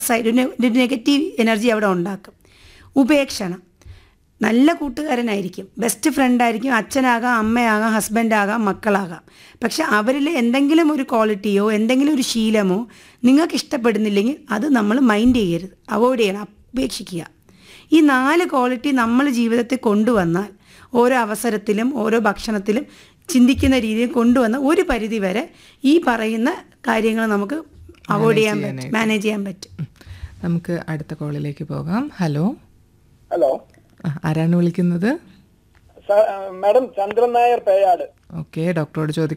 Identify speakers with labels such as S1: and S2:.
S1: side ഒരു negative energy അവിടെ ഉണ്ടാക്കും ഉപേക്ഷണം നല്ല കൂട്ടുകാരനായിരിക്കും ബെസ്റ്റ് ഫ്രണ്ടായിരിക്കും അച്ഛനാകാം അമ്മയാകാം ഹസ്ബൻഡാകാം മക്കളാകാം പക്ഷെ അവരിൽ എന്തെങ്കിലും ഒരു ക്വാളിറ്റിയോ എന്തെങ്കിലും ഒരു ശീലമോ നിങ്ങൾക്ക് ഇഷ്ടപ്പെടുന്നില്ലെങ്കിൽ അത് നമ്മൾ മൈൻഡ് ചെയ്യരുത് അവോയ്ഡ് ചെയ്യണം ഉപേക്ഷിക്കുക ഈ നാല് ക്വാളിറ്റി നമ്മൾ ജീവിതത്തിൽ കൊണ്ടുവന്നാൽ ഓരോ അവസരത്തിലും ഓരോ ഭക്ഷണത്തിലും ചിന്തിക്കുന്ന രീതിയിൽ കൊണ്ടുവന്ന ഒരു പരിധി വരെ ഈ പറയുന്ന കാര്യങ്ങൾ നമുക്ക് അവോയ്ഡ് ചെയ്യാൻ പറ്റും മാനേജ് ചെയ്യാൻ പറ്റും
S2: നമുക്ക് അടുത്ത കോളിലേക്ക് പോകാം ഹലോ
S3: ഹലോ
S2: ആ, ആരാണ് വിളിക്കുന്നത്
S3: സ- മാഡം ചന്ദ്രൻ നായർ പേയാട്
S2: ഓക്കെ ഡോക്ടറോട് ചോദിക്കാം